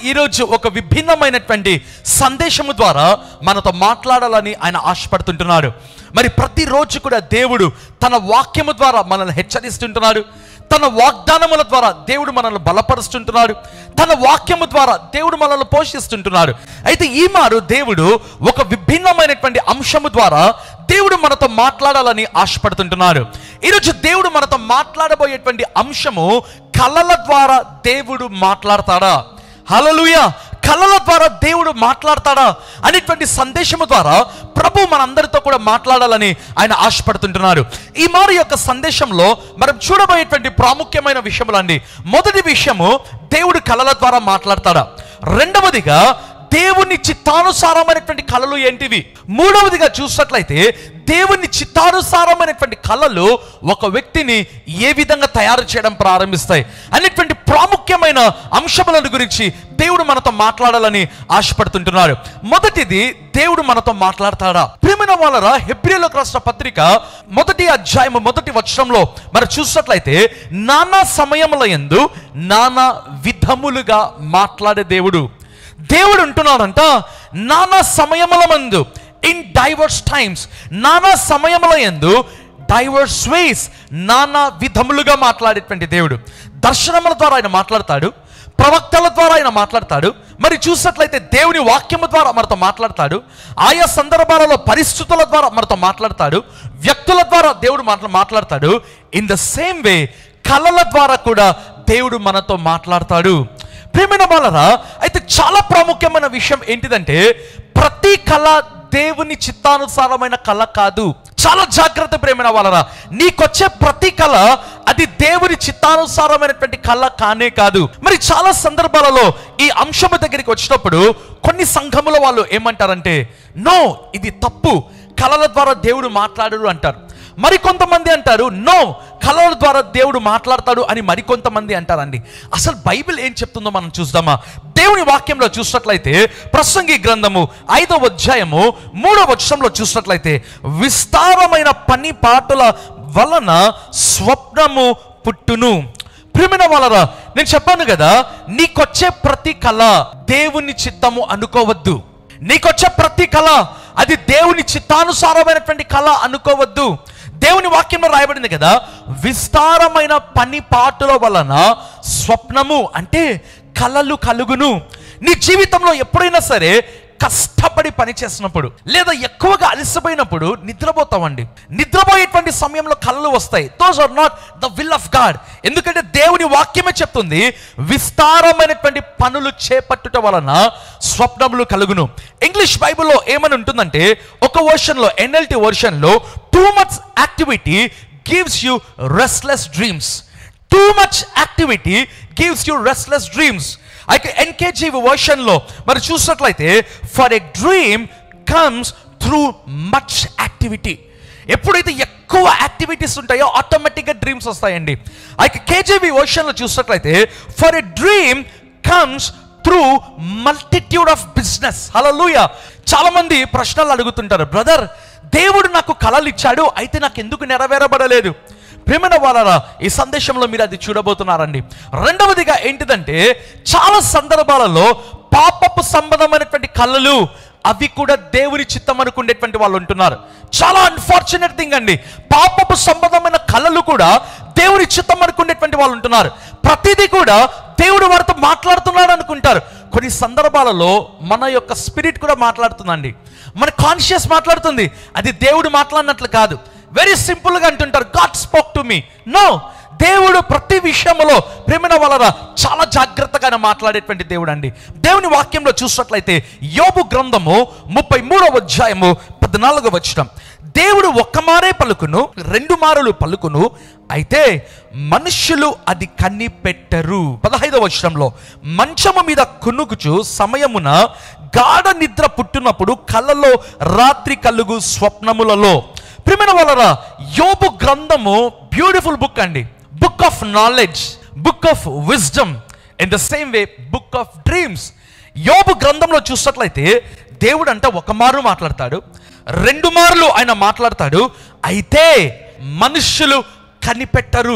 ఈరోజు ఒక విభిన్నమైనటువంటి సందేశము ద్వారా మనతో మాట్లాడాలని ఆయన ఆశపడుతుంటున్నాడు మరి ప్రతిరోజు కూడా దేవుడు తన వాక్యము ద్వారా మనల్ని హెచ్చరిస్తుంటున్నాడు తన వాగ్దానముల ద్వారా దేవుడు మనల్ని బలపరుస్తుంటున్నాడు తన వాక్యము ద్వారా దేవుడు మనల్ని పోషిస్తుంటున్నాడు అయితే ఈ మారు దేవుడు ఒక విభిన్నమైనటువంటి అంశము ద్వారా దేవుడు మనతో మాట్లాడాలని ఆశపడుతుంటున్నాడు ఈరోజు దేవుడు మనతో మాట్లాడబోయేటువంటి అంశము కళల ద్వారా దేవుడు మాట్లాడతాడా హలలుయ కళల ద్వారా దేవుడు మాట్లాడతాడా అనేటువంటి సందేశము ద్వారా ప్రభు మనందరితో కూడా మాట్లాడాలని ఆయన ఆశపడుతుంటున్నారు ఈ మారు యొక్క సందేశంలో మనం చూడబోయేటువంటి ప్రాముఖ్యమైన విషయములండి మొదటి విషయము దేవుడు కళల ద్వారా మాట్లాడతాడా రెండవదిగా దేవుని చిత్తానుసారమైనటువంటి కళలు ఏంటివి మూడవదిగా చూసినట్లయితే దేవుని చిత్తానుసారమైనటువంటి కళలు ఒక వ్యక్తిని ఏ విధంగా తయారు చేయడం ప్రారంభిస్తాయి అనేటువంటి ప్రాముఖ్యమైన అంశములను గురించి దేవుడు మనతో మాట్లాడాలని ఆశపడుతుంటున్నాడు మొదటిది దేవుడు మనతో మాట్లాడతాడా ప్రేమైన వాళ్ళరా హెబ్రిలకు రాష్ట్ర పత్రిక మొదటి అధ్యాయము మొదటి వచనంలో మరి చూసినట్లయితే నానా సమయముల యందు నానా విధములుగా మాట్లాడే దేవుడు దేవుడు ఉంటున్నాడంట నానా సమయముల మందు ఇన్ డైవర్స్ టైమ్స్ నానా సమయముల యందు డైవర్స్ వేస్ నానా విధములుగా మాట్లాడేటువంటి దేవుడు దర్శనముల ద్వారా ఆయన మాట్లాడతాడు ప్రవక్తల ద్వారా ఆయన మాట్లాడతాడు మరి చూసినట్లయితే దేవుని వాక్యము ద్వారా మనతో మాట్లాడతాడు ఆయా సందర్భాలలో పరిస్థితుల ద్వారా మనతో మాట్లాడతాడు వ్యక్తుల ద్వారా దేవుడు మాట్లా మాట్లాడతాడు ఇన్ ద సేమ్ వే కళల ద్వారా కూడా దేవుడు మనతో మాట్లాడతాడు ప్రేమైన వాళ్ళరా అయితే చాలా ప్రాముఖ్యమైన విషయం ఏంటిదంటే ప్రతి కళ దేవుని చిత్తానుసారమైన కళ కాదు చాలా జాగ్రత్త ప్రేమైన వాళ్ళరా నీకొచ్చే ప్రతి కళ అది దేవుని చిత్తానుసారమైనటువంటి కళ కానే కాదు మరి చాలా సందర్భాలలో ఈ అంశము దగ్గరికి వచ్చినప్పుడు కొన్ని సంఘముల వాళ్ళు ఏమంటారంటే నో ఇది తప్పు కళల ద్వారా దేవుడు మాట్లాడడు అంటారు మరి కొంతమంది అంటారు నో కళల ద్వారా దేవుడు మాట్లాడతాడు అని మరికొంతమంది అంటారండి అసలు బైబిల్ ఏం చెప్తుందో మనం చూద్దామా దేవుని వాక్యంలో చూసినట్లయితే ప్రసంగి గ్రంథము ఐదవ అధ్యాయము మూడవ వచనంలో చూసినట్లయితే విస్తారమైన పని పాటల వలన స్వప్నము పుట్టును ప్రియమైన వాళ్ళరా నేను చెప్పాను కదా నీకొచ్చే ప్రతి కళ దేవుని చిత్తము అనుకోవద్దు నీకొచ్చే ప్రతి కళ అది దేవుని చిత్తానుసారమైనటువంటి కళ అనుకోవద్దు దేవుని వాక్యంలో రాయబడింది కదా విస్తారమైన పని పాటుల వలన స్వప్నము అంటే కలలు కలుగును నీ జీవితంలో ఎప్పుడైనా సరే కష్టపడి పని చేసినప్పుడు లేదా ఎక్కువగా అలసిపోయినప్పుడు నిద్రపోతామండి నిద్రపోయేటువంటి సమయంలో కళలు వస్తాయి those are not the will of God ఎందుకంటే దేవుని వాక్యమే చెప్తుంది విస్తారమైనటువంటి పనులు చేపట్టుట వలన స్వప్నములు కలుగును ఇంగ్లీష్ బైబిల్లో ఏమని ఉంటుందంటే ఒక వర్షన్లో ఎన్ఎల్టి వర్షన్లో too much activity gives you restless dreams too much activity gives you restless dreams అయితే ఎన్కేజీ వర్షన్లో మరి చూసినట్లయితే for a dream comes through much activity ఎప్పుడైతే ఎక్కువ యాక్టివిటీస్ ఉంటాయో ఆటోమేటిక్గా డ్రీమ్స్ వస్తాయండి అయితే కేజీబీ వర్షన్లో చూసినట్లయితే for a dream comes through multitude of business hallelujah చాలా మంది ప్రశ్నలు అడుగుతుంటారు బ్రదర్ దేవుడు నాకు కళలు ఇచ్చాడు అయితే నాకు ఎందుకు నెరవేరబడలేదు ప్రేమైన వాళ్ళరా ఈ సందేశంలో మీరు అది చూడబోతున్నారండి రెండవదిగా ఏంటిదంటే చాలా సందర్భాలలో పాపపు సంబంధమైనటువంటి కళలు అవి కూడా దేవుని చిత్తం అనుకునేటువంటి వాళ్ళు ఉంటున్నారు చాలా అన్ఫార్చునేట్ థింగ్ అండి పాపపు సంబంధమైన కళలు కూడా దేవుని చిత్తం అనుకునేటువంటి వాళ్ళు ఉంటున్నారు ప్రతిదీ కూడా దేవుడు వారితో మాట్లాడుతున్నాడు అనుకుంటారు కొన్ని సందర్భాలలో మన యొక్క స్పిరిట్ కూడా మాట్లాడుతుందండి మన కాన్షియస్ మాట్లాడుతుంది అది దేవుడు మాట్లాడినట్లు కాదు వెరీ సింపుల్గా అంటుంటారు God spoke to me no దేవుడు ప్రతి విషయంలో ప్రేమిన వలన చాలా జాగ్రత్తగా ఆయన మాట్లాడేటువంటి దేవుడు అండి దేవుని వాక్యంలో చూసినట్లయితే యోబు గ్రంథము ముప్పై మూడవ అధ్యాయము పద్నాలుగవ వచ్చిన దేవుడు ఒక్క మారే పలుకును రెండు మారులు పలుకును అయితే మనుష్యులు అది కన్ని పెట్టరు పదహైదవ వచనంలో మంచము మీద కునుకుచు సమయమున గాఢ నిద్ర పుట్టినప్పుడు కళ్ళలో రాత్రి కలుగు స్వప్నములలో ప్రిమిన వలన యోబు గ్రంథము బ్యూటిఫుల్ బుక్ అండి book of knowledge book of wisdom in the same way book of dreams యోబు గ్రంథంలో చూసినట్లయితే దేవుడు అంట ఒక మారు మాట్లాడతాడు రెండు మార్లు ఆయన మాట్లాడతాడు అయితే మనుష్యులు కనిపెట్టరు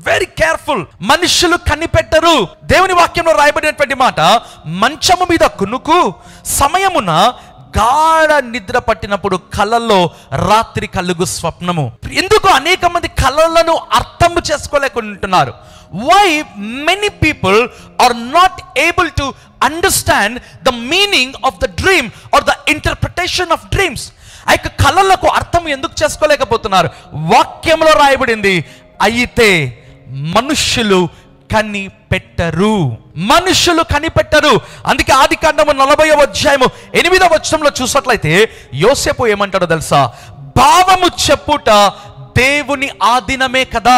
వెరీ కేర్ఫుల్ మనుషులు కనిపెట్టరు దేవుని వాక్యంలో రాయబడినటువంటి మాట మంచము మీద కునుకు సమయమున గాఢ నిద్ర పట్టినప్పుడు కళ్ళల్లో రాత్రి కలుగు స్వప్నము ఎందుకు అనేక మంది కళలను అర్థం చేసుకోలేకుంటున్నారు why many people are not able to understand the meaning of the dream or the interpretation of dreams ఆ యొక్క కళలకు అర్థం ఎందుకు చేసుకోలేకపోతున్నారు వాక్యంలో రాయబడింది అయితే మనుష్యులు కనిపెట్టరు మనుషులు కనిపెట్టరు అందుకే ఆది కాండము నలభై అధ్యాయము ఎనిమిదవ వచనంలో చూసినట్లయితే యోసేపు ఏమంటాడో తెలుసా భావము చెప్పుట దేవుని ఆధీనమే కదా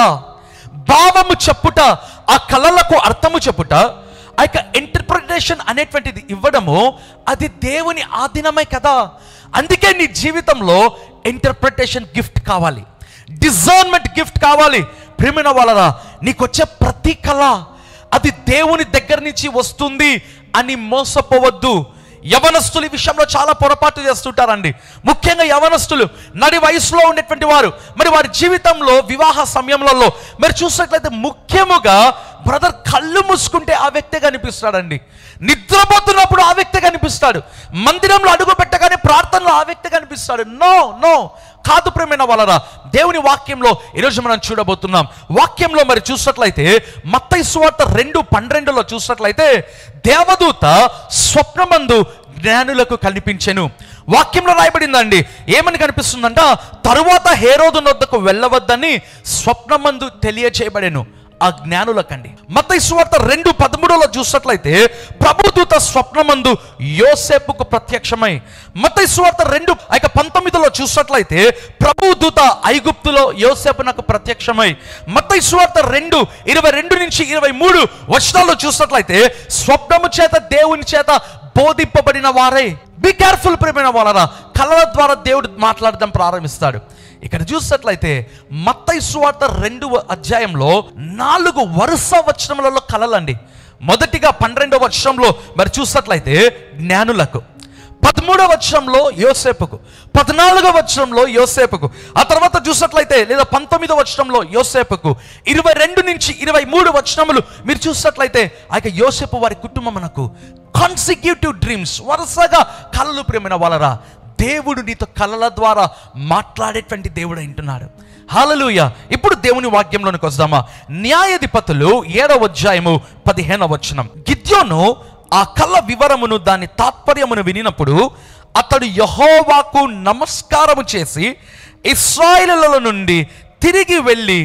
భావము చెప్పుట ఆ కళలకు అర్థము చెప్పుట ఆ యొక్క ఇంటర్ప్రిటేషన్ అనేటువంటిది ఇవ్వడము అది దేవుని ఆధీనమే కదా అందుకే నీ జీవితంలో ఇంటర్ప్రిటేషన్ గిఫ్ట్ కావాలి డిజర్న్మెంట్ గిఫ్ట్ కావాలి ప్రేమిన వాళ్ళరా నీకు వచ్చే ప్రతి కళ అది దేవుని దగ్గర నుంచి వస్తుంది అని మోసపోవద్దు యవనస్తులు ఈ విషయంలో చాలా పొరపాటు చేస్తుంటారండి ముఖ్యంగా యవనస్తులు నడి వయసులో ఉండేటువంటి వారు మరి వారి జీవితంలో వివాహ సమయంలో మరి చూసినట్లయితే ముఖ్యముగా బ్రదర్ కళ్ళు మూసుకుంటే ఆ వ్యక్తే కనిపిస్తాడండి నిద్రపోతున్నప్పుడు ఆ వ్యక్తే కనిపిస్తాడు మందిరంలో అడుగు పెట్టగానే ప్రార్థనలో ఆ వ్యక్తి కనిపిస్తాడు నో నో కాదు ప్రేమైన వాళ్ళరా దేవుని వాక్యంలో ఈరోజు మనం చూడబోతున్నాం వాక్యంలో మరి చూసినట్లయితే మత్తయి సువార్త రెండు పన్నెండులో చూసినట్లయితే దేవదూత స్వప్నమందు జ్ఞానులకు కనిపించెను వాక్యంలో రాయబడిందండి ఏమని కనిపిస్తుందంట తరువాత హేరోదు నొద్దకు వెళ్ళవద్దని స్వప్నమందు తెలియచేయబడెను ఆ జ్ఞానులకండి మత్తయి సువార్త రెండు పదమూడులో చూసినట్లయితే ప్రభుదూత స్వప్నమందు యోసేపుకు ప్రత్యక్షమై మత్తయి సువార్త రెండు ఇక పంతొమ్మిదిలో చూసినట్లయితే ప్రభుదూత ఐగుప్తులో యోసేపునకు ప్రత్యక్షమై మత్తయి సువార్త రెండు ఇరవై రెండు నుంచి ఇరవై మూడు వచనాల్లో చూసినట్లయితే స్వప్నము చేత దేవుని చేత బోధింపబడిన వారే బి కేర్ఫుల్ ప్రేమైన వాళ్ళరా కళల ద్వారా దేవుడు మాట్లాడడం ప్రారంభిస్తాడు ఇక్కడ చూసినట్లయితే మత్తయి సువార్త రెండు అధ్యాయంలో నాలుగు వరుస వచనములలో కళలండి మొదటిగా పన్నెండవ వచనంలో మరి చూసినట్లయితే జ్ఞానులకు పదమూడవ వచనంలో యోసేపుకు పద్నాలుగవ వచనంలో యోసేపుకు ఆ తర్వాత చూసినట్లయితే లేదా పంతొమ్మిదవ వచనంలో యోసేపుకు ఇరవై రెండు నుంచి ఇరవై మూడు వచనములు మీరు చూసినట్లయితే ఆ యొక్క యోసేపు వారి కుటుంబమునకు కాన్సిక్యూటివ్ డ్రీమ్స్ వరుసగా కళలు ప్రేమైన వాళ్ళరా దేవుడు నీతో కళల ద్వారా మాట్లాడేటువంటి దేవుడు అంటున్నాడు హాలలుయ ఇప్పుడు దేవుని వాక్యంలోనికి వద్దామా న్యాయాధిపతులు ఏడవ అధ్యాయము పదిహేనవ వచనం గిద్యోను ఆ కళ్ళ వివరమును దాని తాత్పర్యమును వినినప్పుడు అతడు యహోవాకు నమస్కారము చేసి ఇస్రాయిల నుండి తిరిగి వెళ్ళి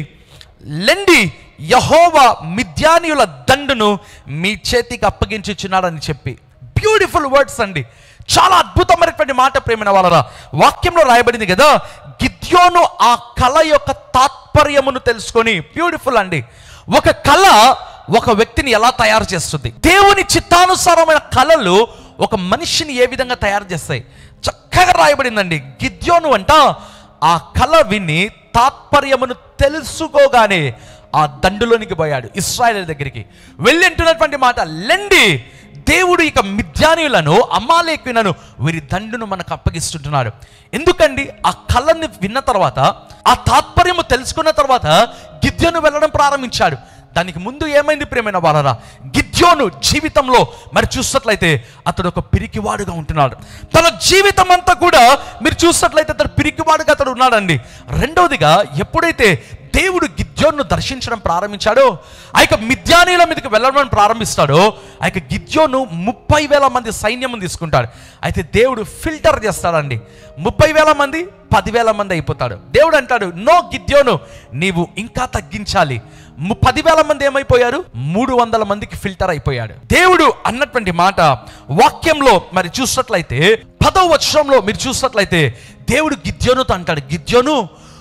లెండి యహోవా మిద్యానీయుల దండును మీ చేతికి అప్పగించుచున్నాడని చెప్పి బ్యూటిఫుల్ వర్డ్స్ అండి చాలా అద్భుతమైనటువంటి మాట ప్రేమిన వాళ్ళరా వాక్యంలో రాయబడింది కదా గిద్యోను ఆ కళ యొక్క తాత్పర్యమును తెలుసుకొని బ్యూటిఫుల్ అండి ఒక కళ ఒక వ్యక్తిని ఎలా తయారు చేస్తుంది దేవుని చిత్తానుసారమైన కళలు ఒక మనిషిని ఏ విధంగా తయారు చేస్తాయి చక్కగా రాయబడిందండి గిద్యోను అంట ఆ కళ విని తాత్పర్యమును తెలుసుకోగానే ఆ దండులోనికి పోయాడు ఇస్రాయల్ దగ్గరికి వెళ్ళి అంటున్నటువంటి మాట లెండి దేవుడు ఇక మిథ్యానీయులను అమాలేకులను వీరి దండును మనకు అప్పగిస్తుంటున్నాడు ఎందుకండి ఆ కళని విన్న తర్వాత ఆ తాత్పర్యము తెలుసుకున్న తర్వాత గిద్యోను వెళ్ళడం ప్రారంభించాడు దానికి ముందు ఏమైంది ప్రేమైన వాళ్ళరా గిద్యోను జీవితంలో మరి చూసినట్లయితే అతడు ఒక పిరికివాడుగా ఉంటున్నాడు తన జీవితం అంతా కూడా మీరు చూసినట్లయితే అతడు పిరికివాడుగా అతడు ఉన్నాడండి రెండవదిగా ఎప్పుడైతే దేవుడు గిద్యోన్ను దర్శించడం ప్రారంభించాడో ఆ యొక్క మిథ్యానీల మీదకి వెళ్ళడం ప్రారంభిస్తాడో ఆ యొక్క గిద్యోను ముప్పై వేల మంది సైన్యం తీసుకుంటాడు అయితే దేవుడు ఫిల్టర్ చేస్తాడండి ముప్పై వేల మంది పదివేల మంది అయిపోతాడు దేవుడు అంటాడు నో గిద్యోను నీవు ఇంకా తగ్గించాలి ము- పదివేల మంది ఏమైపోయారు మూడు వందల మందికి ఫిల్టర్ అయిపోయాడు దేవుడు అన్నటువంటి మాట వాక్యంలో మరి చూసినట్లయితే పదవ వచనంలో మీరు చూసినట్లయితే దేవుడు గిద్యోనుతో అంటాడు గిద్యోను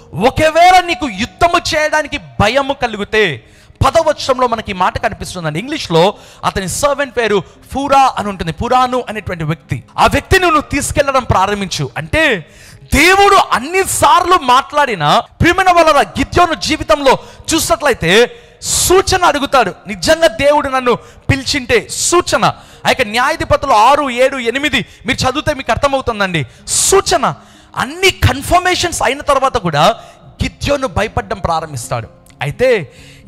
ఒకవేళ నీకు యుద్ధము చేయడానికి భయము కలిగితే పదవచనంలో మనకి ఈ మాట కనిపిస్తుందండి ఇంగ్లీష్లో అతని సర్వెంట్ పేరు ఫూరా అని ఉంటుంది పురాను అనేటువంటి వ్యక్తి ఆ వ్యక్తిని నువ్వు తీసుకెళ్లడం ప్రారంభించు అంటే దేవుడు అన్ని సార్లు మాట్లాడిన ప్రియమైన వాళ్ళ గిద్యోను జీవితంలో చూసినట్లయితే సూచన అడుగుతాడు నిజంగా దేవుడు నన్ను పిలిచింటే సూచన ఆ యొక్క న్యాయాధిపతులు ఆరు ఏడు ఎనిమిది మీరు చదివితే మీకు అర్థమవుతుందండి సూచన అన్ని కన్ఫర్మేషన్స్ అయిన తర్వాత కూడా గిద్యోను భయపడడం ప్రారంభిస్తాడు అయితే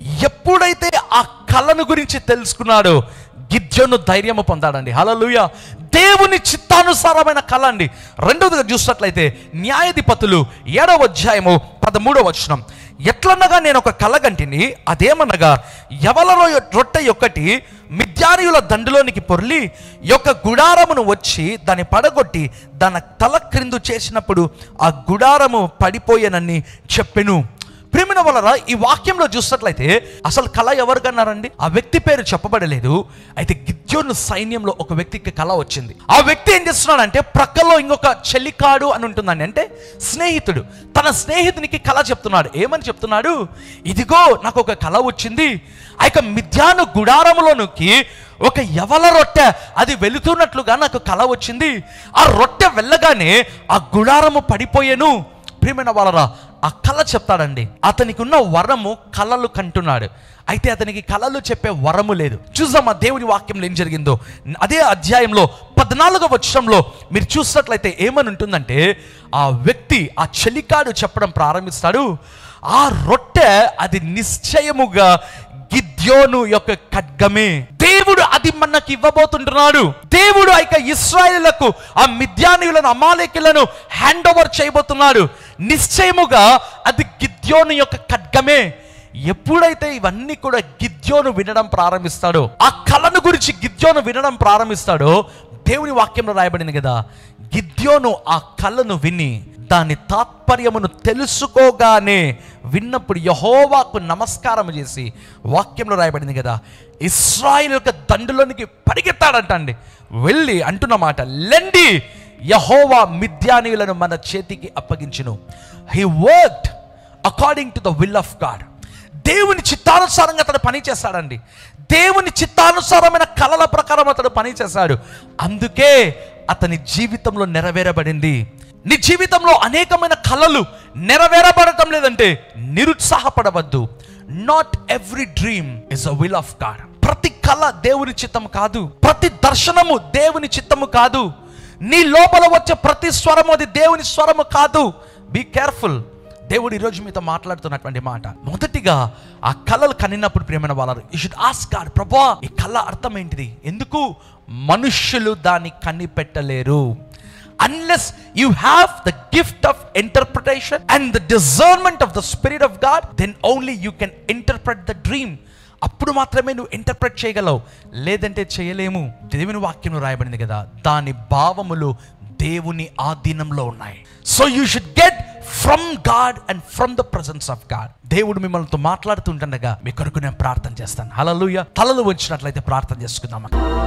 ఎప్పుడైతే ఆ కళను గురించి తెలుసుకున్నాడో గిద్యోను ధైర్యము పొందాడండి హలలుయ దేవుని చిత్తానుసారమైన కళ అండి రెండవదిగా చూసినట్లయితే న్యాయాధిపతులు ఏడవ అధ్యాయము పదమూడవ వచనం ఎట్లనగా నేను ఒక కలగంటిని అదేమనగా ఎవలలో రొట్టె యొక్కటి మిద్యానీయుల దండులోనికి పొర్లి యొక్క గుడారమును వచ్చి దాన్ని పడగొట్టి దాని తల క్రిందు చేసినప్పుడు ఆ గుడారము పడిపోయేనని చెప్పెను ప్రేమిన వలన ఈ వాక్యంలో చూసినట్లయితే అసలు కళ ఎవరు కన్నారండి ఆ వ్యక్తి పేరు చెప్పబడలేదు అయితే గిద్యోను సైన్యంలో ఒక వ్యక్తికి కళ వచ్చింది ఆ వ్యక్తి ఏం చేస్తున్నాడంటే ప్రక్కలో ఇంకొక చెల్లికాడు అని ఉంటుందండి అంటే స్నేహితుడు తన స్నేహితునికి కళ చెప్తున్నాడు ఏమని చెప్తున్నాడు ఇదిగో నాకు ఒక కళ వచ్చింది ఆ యొక్క మిథ్యాను గుడారములోనికి ఒక యవల రొట్టె అది వెళుతున్నట్లుగా నాకు కళ వచ్చింది ఆ రొట్టె వెళ్ళగానే ఆ గుడారము పడిపోయాను ప్రియమైన వాళ్ళరా ఆ కళ చెప్తాడండి అతనికి ఉన్న వరము కళలు కంటున్నాడు అయితే అతనికి కళలు చెప్పే వరము లేదు చూద్దాం ఆ దేవుని వాక్యంలో ఏం జరిగిందో అదే అధ్యాయంలో పద్నాలుగో వచ్చంలో మీరు చూసినట్లయితే ఏమని ఉంటుందంటే ఆ వ్యక్తి ఆ చెలికాడు చెప్పడం ప్రారంభిస్తాడు ఆ రొట్టె అది నిశ్చయముగా గిద్యోను యొక్క ఖడ్గమే దేవుడు అది మనకి ఇవ్వబోతుంటున్నాడు దేవుడు ఆ యొక్క ఇస్రాయేలులకు ఆ మిద్యానీయులను అమాలేకులను హ్యాండ్ ఓవర్ చేయబోతున్నాడు నిశ్చయముగా అది గిద్యోను యొక్క ఖడ్గమే ఎప్పుడైతే ఇవన్నీ కూడా గిద్యోను వినడం ప్రారంభిస్తాడో ఆ కళను గురించి గిద్యోను వినడం ప్రారంభిస్తాడో దేవుని వాక్యంలో రాయబడింది కదా గిద్యోను ఆ కళను విని దాని తాత్పర్యమును తెలుసుకోగానే విన్నప్పుడు యహోవాకు నమస్కారం చేసి వాక్యంలో రాయబడింది కదా ఇస్రాయిల్ యొక్క దండులోనికి పరిగెత్తాడంటండి వెళ్ళి అంటున్న మాట లెండి యహోవా మిద్యానీయులను మన చేతికి అప్పగించును he worked according to the will of God దేవుని చిత్తానుసారంగా అతడు పని చేస్తాడండి దేవుని చిత్తానుసారమైన కళల ప్రకారం అతడు పని చేశాడు అందుకే అతని జీవితంలో నెరవేరబడింది నీ జీవితంలో అనేకమైన కళలు నెరవేరబడటం లేదంటే నిరుత్సాహపడవద్దు not every dream is a will of God ప్రతి కళ దేవుని చిత్తము కాదు ప్రతి దర్శనము దేవుని చిత్తము కాదు నీ లోపల వచ్చే ప్రతి స్వరము అది దేవుని స్వరము కాదు బీ కేర్ఫుల్ దేవుడు ఈరోజు మీతో మాట్లాడుతున్నటువంటి మాట మొదటిగా ఆ కళలు కనినప్పుడు ప్రియమైన వాళ్ళు యూ షుడ్ ఆస్క్ గాడ్ ప్రభా ఈ కళ అర్థం ఏంటిది ఎందుకు మనుష్యులు దాన్ని కనిపెట్టలేరు unless you have the gift of interpretation and the discernment of the spirit of God then only you can interpret the dream అప్పుడు మాత్రమే నువ్వు ఇంటర్ప్రెట్ చేయగలవు లేదంటే చేయలేము దేవుని వాక్యం రాయబడింది కదా దాని భావములు దేవుని ఆధీనంలో ఉన్నాయి so you should get from God and from the presence of God దేవుడు మిమ్మల్ని మాట్లాడుతుండగా మీ కొరకు నేను ప్రార్థన చేస్తాను హలలుయ తలలు వచ్చినట్లయితే ప్రార్థన చేసుకుందాం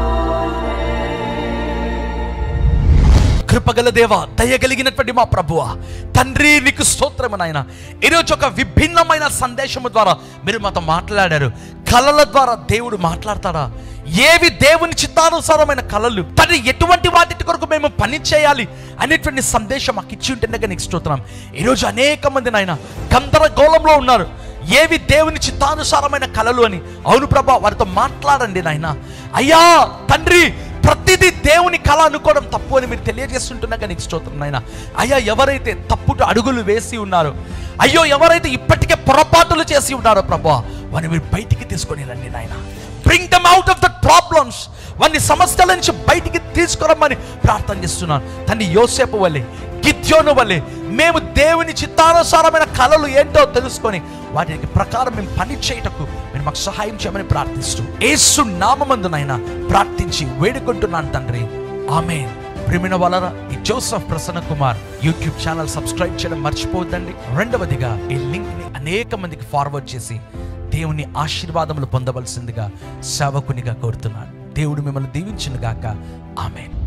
కృపగల దేవ దయగలిగినటువంటి మా ప్రభువ తండ్రి నీకు స్తోత్రము నాయన ఈరోజు ఒక విభిన్నమైన సందేశము ద్వారా మీరు మాతో మాట్లాడారు కళల ద్వారా దేవుడు మాట్లాడతాడా ఏవి దేవుని చిత్తానుసారమైన కళలు తను ఎటువంటి వాటి కొరకు మేము పని చేయాలి అనేటువంటి సందేశం మాకు ఇచ్చి ఉంటుండగా నీకు స్తోత్రం ఈరోజు అనేక మంది నాయన గందరగోళంలో ఉన్నారు ఏవి దేవుని చిత్తానుసారమైన కళలు అని అవును ప్రభా వారితో మాట్లాడండి నాయన అయ్యా తండ్రి ప్రతిదీ దేవుని కళ అనుకోవడం తప్పు అని మీరు తెలియజేస్తుంటున్నాక నీకు స్తోత్రం నాయన అయ్యా ఎవరైతే తప్పుడు అడుగులు వేసి ఉన్నారో అయ్యో ఎవరైతే ఇప్పటికే పొరపాటులు చేసి ఉన్నారో ప్రభా వారిని మీరు బయటికి తీసుకొని రండి నాయన bring them out of the problems వారిని సమస్యల నుంచి బయటికి తీసుకురమ్మని ప్రార్థన చేస్తున్నాను తన్ని యోసేపు వల్లే గిద్యోను వల్లే మేము దేవుని చిత్తానుసారమైన కళలు ఏంటో తెలుసుకొని వాటికి ప్రకారం మేము పని చేయటకు మీరు మాకు సహాయం చేయమని ప్రార్థిస్తూ ఏసు నామందునైనా ప్రార్థించి వేడుకుంటున్నాను తండ్రి ఆమె ప్రిమిన వలన ఈ Joseph Prasanna Kumar YouTube channel subscribe చేయడం మర్చిపోవద్దండి రెండవదిగా ఈ లింక్ ని అనేక మందికి ఫార్వర్డ్ చేసి దేవుని ఆశీర్వాదములు పొందవలసిందిగా సేవకునిగా కోరుతున్నాను దేవుడు మిమ్మల్ని దీవించును గాక ఆమెన్